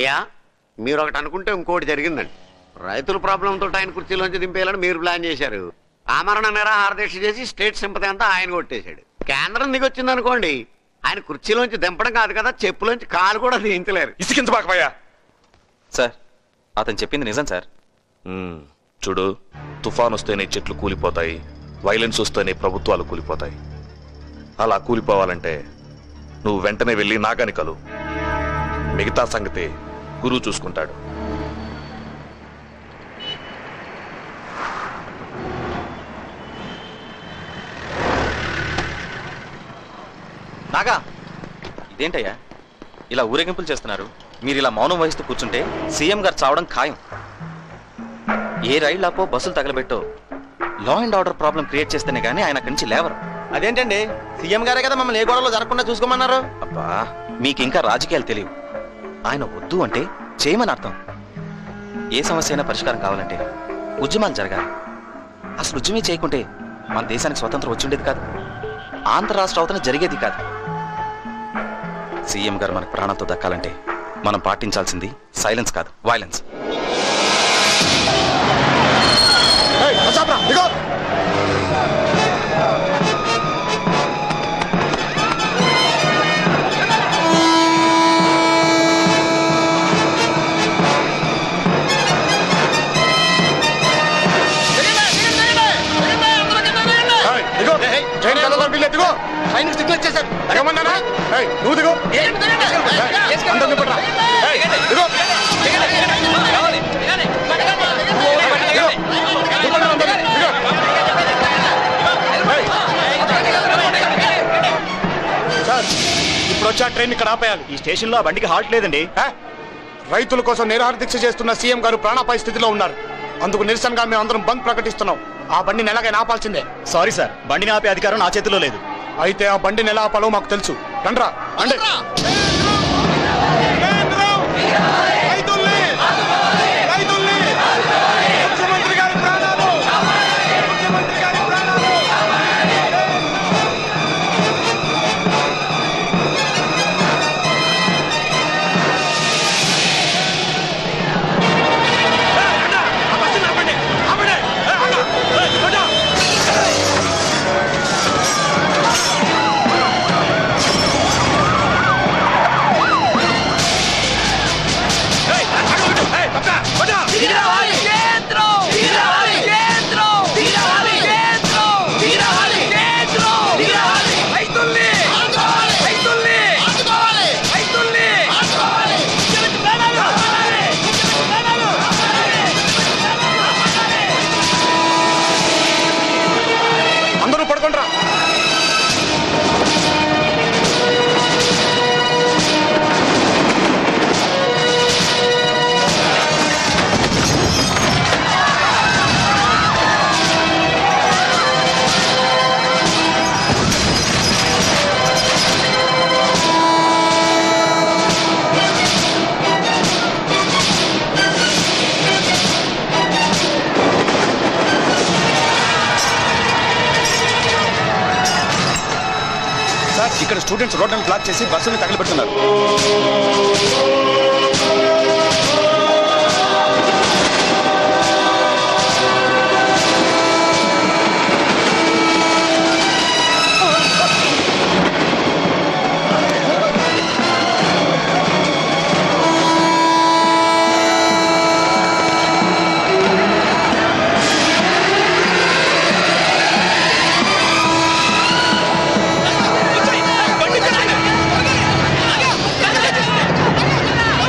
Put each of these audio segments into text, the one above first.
అయ్యా మీరు ఒకటి అనుకుంటే ఇంకోటి జరిగిందండి రైతుల ప్రాబ్లంతో ఆయన కుర్చీలోంచి దింపేయాలని మీరు ప్లాన్ చేశారు ఆమరణ నిరాహార దీక్ష చేసి స్టేట్ సింపతి అంతా ఆయన కొట్టేశాడు కేంద్రం దిగొచ్చింది అనుకోండి ఆయన కుర్చీలోంచి దింపడం కాదు కదా చెప్పులోంచి కాలు కూడా దించలేరు ఇసికించబాకపోయా సార్ అతను చెప్పింది నిజం సార్ చూడు తుఫాన్ వస్తేనే చెట్లు కూలిపోతాయి వైలెన్స్ వస్తేనే ప్రభుత్వాలు కూలిపోతాయి అలా కూలిపోవాలంటే నువ్వు వెంటనే వెళ్ళి నాగని కలు మిగతా సంగతి గురువు చూసుకుంటాడు నాగా ఇదేంటయ్యా ఇలా ఊరేగింపులు చేస్తున్నారు మీరు ఇలా మౌనం వహిస్తూ కూర్చుంటే సీఎం గారు చావడం ఖాయం ఏ రైళ్ళు ఆపో బస్సులు తగలబెట్టో law and order problem create చేస్తేనే గానీ ఆయన అక్కడి నుంచి లేవరు అదేంటండి సీఎం గారే కదా మమ్మల్ని ఏ గొడవలో జరగకుండా చూసుకోమన్నారు అబ్బా మీకు ఇంకా రాజకీయాలు తెలియవు ఆయన వద్దు అంటే చేయమని అర్థం ఏ సమస్య అయినా పరిష్కారం కావాలంటే ఉద్యమాలు జరగాలి అసలు ఉద్యమే చేయకుంటే మన దేశానికి స్వతంత్రం వచ్చి ఉండేది కాదు ఆంధ్ర రాష్ట్ర అవతన జరిగేది కాదు సీఎం గారు మనకు ప్రాణంతో దక్కాలంటే మనం పాటించాల్సింది సైలెన్స్ కాదు వైలెన్స్ ఆయనకు సిగ్నల్ ఇచ్చేశారు నువ్వు దిగు ఇప్పుడు వచ్చి ఆ ట్రైన్ ఇక్కడ ఆపేయాలి ఈ స్టేషన్ లో ఆ బండికి హాల్ట్ లేదండి రైతుల కోసం నిరాహార దీక్ష చేస్తున్న సీఎం గారు ప్రాణాపాయ స్థితిలో ఉన్నారు అందుకు నిరసనగా మేము అందరం బంద్ ప్రకటిస్తున్నాం ఆ బండిని ఎలాగైనా ఆపాల్సిందే సారీ సార్ బండిని ఆపే అధికారం నా చేతిలో లేదు అయితే ఆ బండిని ఎలా ఆపాలో మాకు తెలుసు రండ్రా రండి అందరూ పడుకుండ్రా సార్ ఇక్కడ స్టూడెంట్స్ రోడ్లను బ్లాక్ చేసి బస్సుని తగలబెడుతున్నారు బండి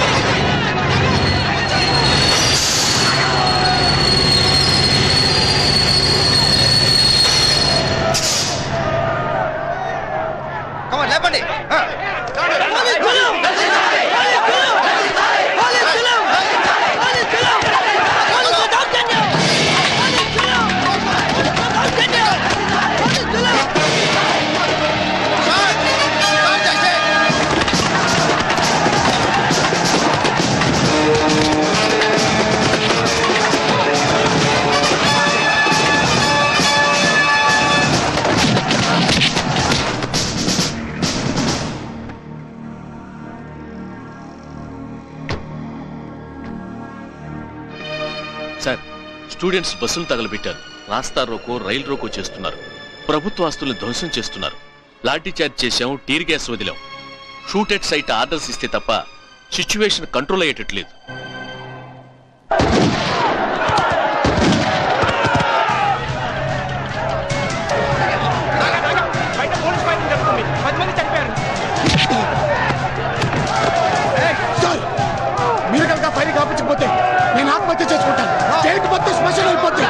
సార్ స్టూడెంట్స్ బస్సులు తగలబెట్టారు రాస్తా రోకో రైలు రోకో చేస్తున్నారు ప్రభుత్వ ఆస్తుల్ని ధ్వంసం చేస్తున్నారు లాఠీ చార్జ్ చేశాం టీర్ గ్యాస్ వదిలాం షూట్ ఎట్ సైట్ ఆర్డర్స్ ఇస్తే తప్ప సిచ్యువేషన్ కంట్రోల్ అయ్యేటట్లేదు బయట పోలీస్ ఫైటింగ్ జరుగుతుంది పది మంది చనిపోయారు సార్ మీరు కనుక ఫైర్ కాపించకపోతే నేను ఆత్మహత్య చేసుకుంటాను జైలుకి మొత్తం శ్మశానం అయిపోతుంది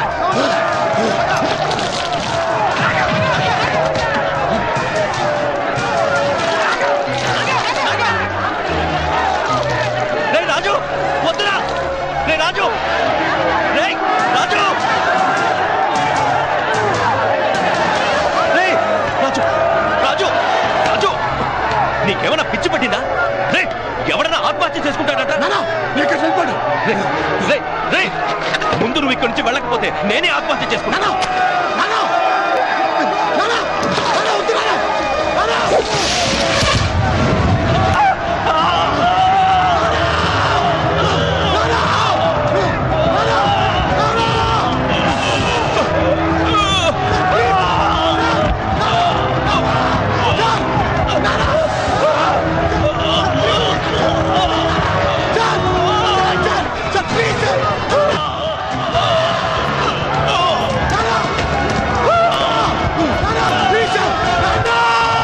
రే రాజు వద్దురా రే రాజు రే రాజు రే రాజు రాజు రాజు నీకేమైనా పిచ్చి పట్టిందా రే ఎవడన్నా ఆత్మహత్య చేసుకుంటాడట నానా మీరు ఇక్కడ వెళ్ళిపోండి రే, రే, రే, ముందు నువ్వు ఇక్కడి నుంచి వెళ్ళకపోతే నేనే ఆత్మహత్య చేసుకున్నా నానా నానా నానా నానా వద్దు నానా నానా సార్ ప్లీజ్ సార్ నానా ప్లీజ్ సార్ నానా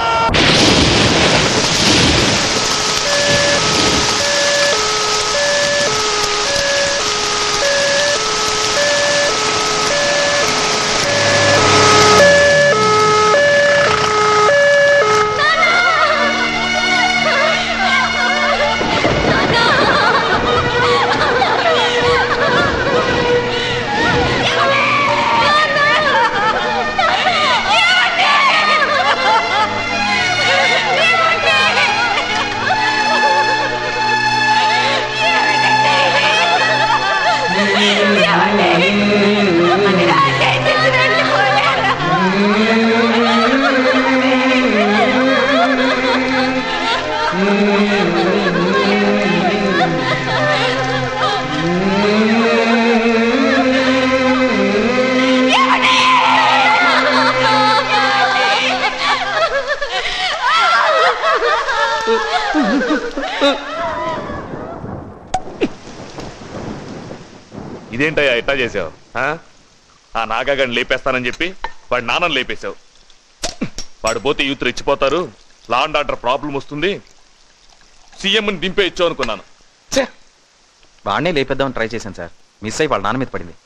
ఇదేంటయ్యా ఇట్టా చేసావు ఆ? ఆ నాగాగాడిని లేపేస్తానని చెప్పి వాడి నాన్నని లేపేశావు వాడు పోతే యూత్ రెచ్చిపోతారు లా అండ్ ఆర్డర్ ప్రాబ్లం వస్తుంది సీఎంని దింపేయచ్చు అనుకున్నాను ఛే! వాడినే లేపేద్దామని ట్రై చేశాను సార్ మిస్ అయ్యి వాళ్ళ నాన్న మీద పడింది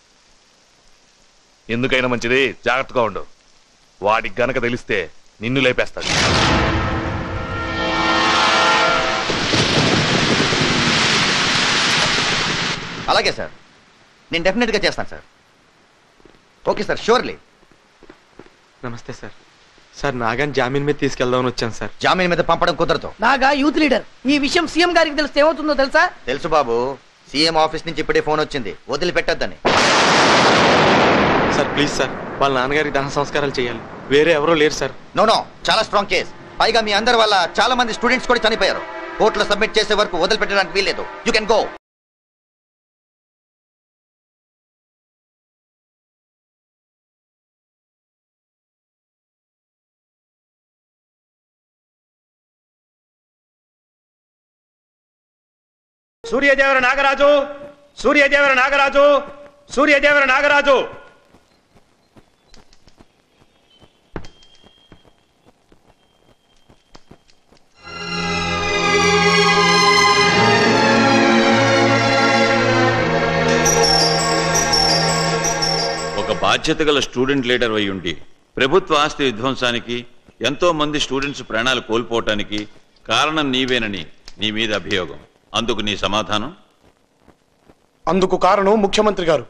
ఎందుకైనా మంచిది జాగ్రత్తగా ఉండు వాడికి గనక తెలిస్తే నిన్ను లేపేస్తాడు అలాగే సార్ నేను డెఫినెట్గా చేస్తాను సార్ ఓకే సార్ షూర్లీ నమస్తే సార్ సార్ నాగాన్ జామీన్ మీద తీసుకెళ్దామని వచ్చాను సార్ జామీన్ మీద పంపడం కుదరదు నాగా యూత్ లీడర్ ఈ విషయం సీఎం గారికి తెలిస్తే ఏమవుతుందో తెలుసా తెలుసు బాబు సీఎం ఆఫీస్ నుంచి ఇప్పుడే ఫోన్ వచ్చింది వదిలిపెట్టొద్దని సార్ ప్లీజ్ సార్ వాళ్ళ నాన్నగారికి దహన సంస్కారాలు చేయాలి వేరే ఎవరో లేరు సార్ నో నో చాలా స్ట్రాంగ్ కేస్ పైగా మీ అందరి వల్ల చాలా మంది స్టూడెంట్స్ కూడా చనిపోయారు కోర్టులో సబ్మిట్ చేసే వరకు వదిలిపెట్టడానికి వీల్లేదు you can go Suryadevara Nagaraju Suryadevara Nagaraju Suryadevara Nagaraju ఒక బాధ్యత గల స్టూడెంట్ లీడర్ అయి ఉండి ప్రభుత్వ ఆస్తి విధ్వంసానికి ఎంతో మంది స్టూడెంట్స్ ప్రాణాలు కోల్పోవటానికి కారణం నీవేనని నీ మీద అభియోగం అందుకు నీ సమాధానం అందుకు కారణం ముఖ్యమంత్రి గారు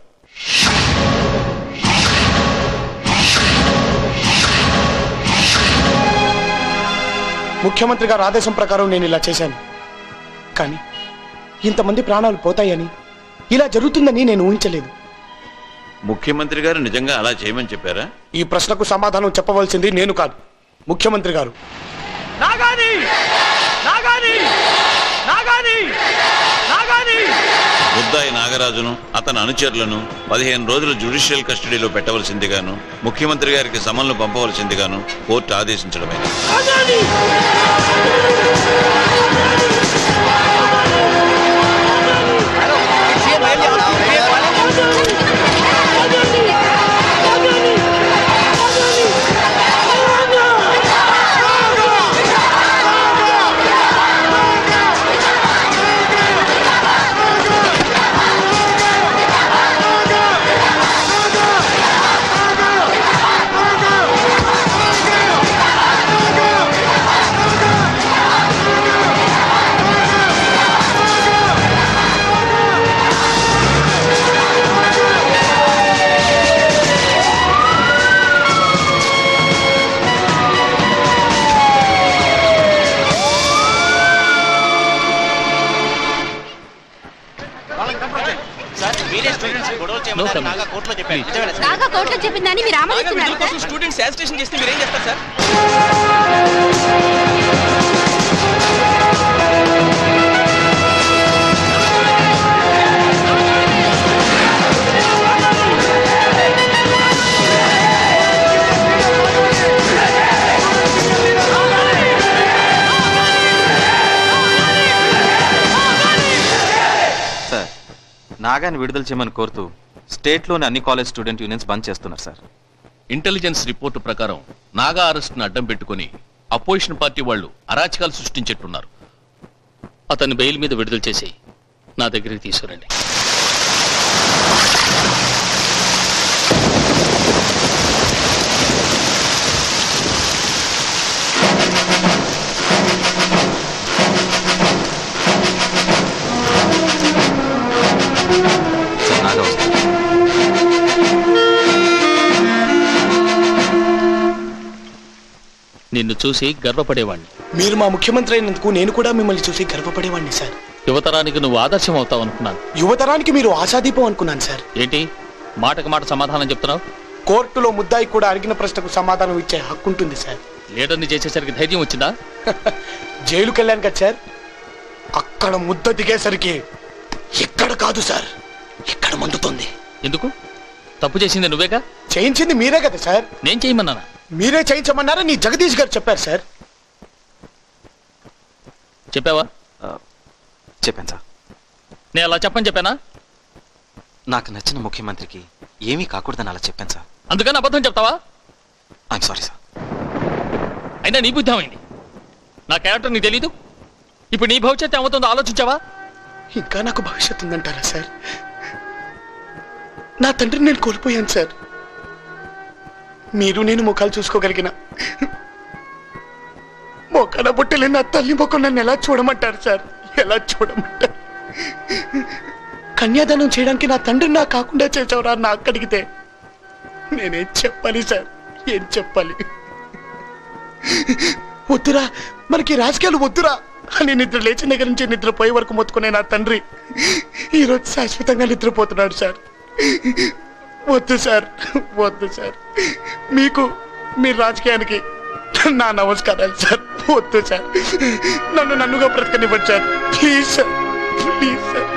ముఖ్యమంత్రి గారు ఆదేశం ప్రకారం నేను ఇలా చేశాను కానీ ఇంతమంది ప్రాణాలు పోతాయని ఇలా జరుగుతుందని నేను ఊహించలేదు ముఖ్యమంత్రి గారు నిజంగా అలా చేయమని చెప్పారా ఈ ప్రశ్నకు సమాధానం చెప్పవలసింది నేను కాదు ముఖ్యమంత్రి గారు నాగాని నాగాని నాగాని నాగాని బుద్ధాయి నాగరాజు నాగరాజును అతని అనుచరులను పదిహేను రోజులు జ్యుడిషియల్ కస్టడీలో పెట్టవలసిందిగాను ముఖ్యమంత్రి గారికి సమన్లు పంపవలసిందిగాను కోర్టు ఆదేశించడమైనది No comment. నాగా కోర్టులో చెప్పిందని మీరు ఆమోదిస్తున్నారు సార్ స్టూడెంట్స్ యాజిటేషన్ చేస్తే మీరు ఏం చేస్తారు సార్ సార్ నాగాని విడుదల చేయమని కోరుతూ స్టేట్లోని అన్ని కాలేజ్ స్టూడెంట్ యూనియన్స్ బంద్ చేస్తున్నారు సార్ ఇంటెలిజెన్స్ రిపోర్టు ప్రకారం నాగా అరెస్ట్ను అడ్డం పెట్టుకుని అపోజిషన్ పార్టీ వాళ్ళు అరాచకాలు సృష్టించేట్టున్నారు అతన్ని బెయిల్ మీద విడుదల చేసి నా దగ్గరికి తీసుకురండి సార్ నాగా వస్తారు నిన్ను చూసి గర్వపడేవాణ్ణి మీరు మా ముఖ్యమంత్రి అయినందుకు నేను కూడా మిమ్మల్ని చూసి గర్వపడేవాడిని సార్ యువతరానికి నువ్వు ఆదర్శం అవుతావు అనుకున్నాను యువతరానికి మీరు ఆశాదీపం అనుకున్నాను సార్ ఏంటి మాటకు మాట సమాధానం చెప్తున్నావు కోర్టులో ముద్దాయి కూడా అడిగిన ప్రశ్నకు సమాధానం ఇచ్చే హక్కు ఉంటుంది సార్ లీడర్ని చేసేసరికి ధైర్యం వచ్చిందా జైలుకి వెళ్ళాను కదా సార్ అక్కడ ముద్ద దిగేసరికి ఎక్కడ కాదు సార్ ఇక్కడ మండుతుంది ఎందుకు తప్పు చేసింది నువ్వేగా చేయించింది మీరే కదా సార్ నేను చేయమన్నానా మీరే చేయించమన్నారా నీ జగదీష్ గారు చెప్పారు సార్ చెప్పావా చెప్పాను సార్ నేను అలా చెప్పని చెప్పానా నాకు నచ్చిన ముఖ్యమంత్రికి ఏమీ కాకూడదని అలా చెప్పాను సార్ అందుకని అబద్ధం చెప్తావా ఐఎమ్ సారీ సార్ అయినా నీ బుద్ధి ఏమైంది నా క్యారెక్టర్ నీకు తెలీదు ఇప్పుడు నీ భవిష్యత్తు ఏమవుతుందో ఆలోచించావా ఇంకా నాకు భవిష్యత్తు ఉందంటారా సార్ నా తండ్రిని నేను కోల్పోయాను సార్ మీరు నేను ముఖాలు చూసుకోగలిగిన మొక్కన బుట్టలే నా తల్లి ముఖం నన్ను ఎలా చూడమంటారు సార్ ఎలా చూడమంటారు కన్యాదానం చేయడానికి నా తండ్రిని నా కాకుండా చేసావురా నా అక్కడిగితే నేనేం చెప్పాలి సార్ ఏం చెప్పాలి వద్దురా మనకి రాజకీయాలు వద్దురా అని నిద్ర లేచిన దగ్గర నుంచి నిద్రపోయే వరకు మొత్తుకునే నా తండ్రి ఈరోజు శాశ్వతంగా నిద్రపోతున్నాడు సార్ వద్దు సార్ వద్దు సార్ మీకు మీ రాజకీయానికి నా నమస్కారాలు సార్ వద్దు సార్ నన్ను నన్నుగా బ్రతకనివ్వండి sir please sir please sir